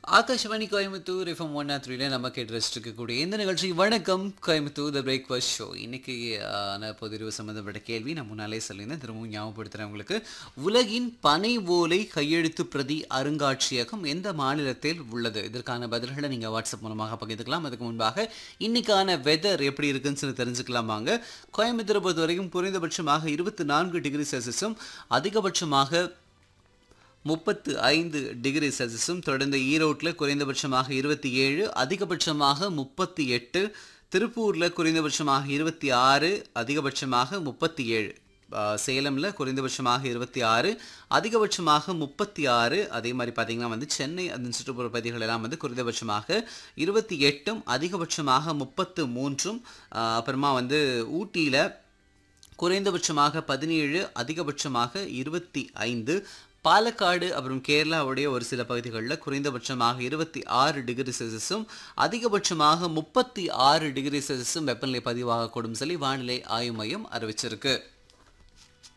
Akashvani Coimbatore FM one ஆர் த்ரீல நம்ம கேட்டு இருக்கக்கூடிய இந்த நிகழ்ச்சி வணக்கம் கோயம்புத்தூர் த பிரேக்ஃபாஸ்ட் ஷோ இன்னைக்கு ஆன பொதிரிவு சம்மந்தப்பட்ட கேள்வி நான் முன்னாலே சொல்லியிருந்தேன் திரும்பவும் ஞாபகப்படுத்துகிறேன் உங்களுக்கு உலகின் பனை ஓலை கையெழுத்து பிரதி அருங்காட்சியகம் எந்த மாநிலத்தில் உள்ளது இதற்கான பதில்களை நீங்கள் வாட்ஸ்அப் மூலமாக பகிர்ந்துக்கலாம் அதுக்கு முன்பாக இன்னைக்கான வெதர் எப்படி இருக்குன்னு சொல்லி தெரிஞ்சுக்கலாம் வாங்க கோயம்புத்தூரை பொறுத்த வரைக்கும் குறைந்தபட்சமாக இருபத்தி நான்கு டிகிரி செல்சியஸும் அதிகபட்சமாக முப்பத்து ஐந்து டிகிரி செல்சியஸும் தொடர்ந்து ஈரோட்டில் குறைந்தபட்சமாக இருபத்தி ஏழு அதிகபட்சமாக முப்பத்தி எட்டு திருப்பூரில் குறைந்தபட்சமாக இருபத்தி ஆறு அதிகபட்சமாக முப்பத்தி ஏழு சேலமில் குறைந்தபட்சமாக இருபத்தி ஆறு அதிகபட்சமாக முப்பத்தி ஆறு அதே மாதிரி பார்த்தீங்கன்னா வந்து சென்னை அதன் சுற்றுப்புற பகுதிகள் எல்லாம் வந்து குறைந்தபட்சமாக இருபத்தி எட்டும் அதிகபட்சமாக முப்பத்து மூன்றும் ஆஹ் அப்புறமா வந்து ஊட்டியில் குறைந்தபட்சமாக பதினேழு அதிகபட்சமாக இருபத்தி ஐந்து பாலக்காடு அப்புறம் கேரளாவுடைய ஒரு சில பகுதிகளில் குறைந்தபட்சமாக இருபத்தி ஆறு டிகிரி செல்சியஸும் அதிகபட்சமாக முப்பத்தி ஆறு டிகிரி செல்சியஸும் வெப்பநிலை பதிவாகக்கூடும் சொல்லி வானிலை ஆய்வு மையம் அறிவிச்சிருக்கு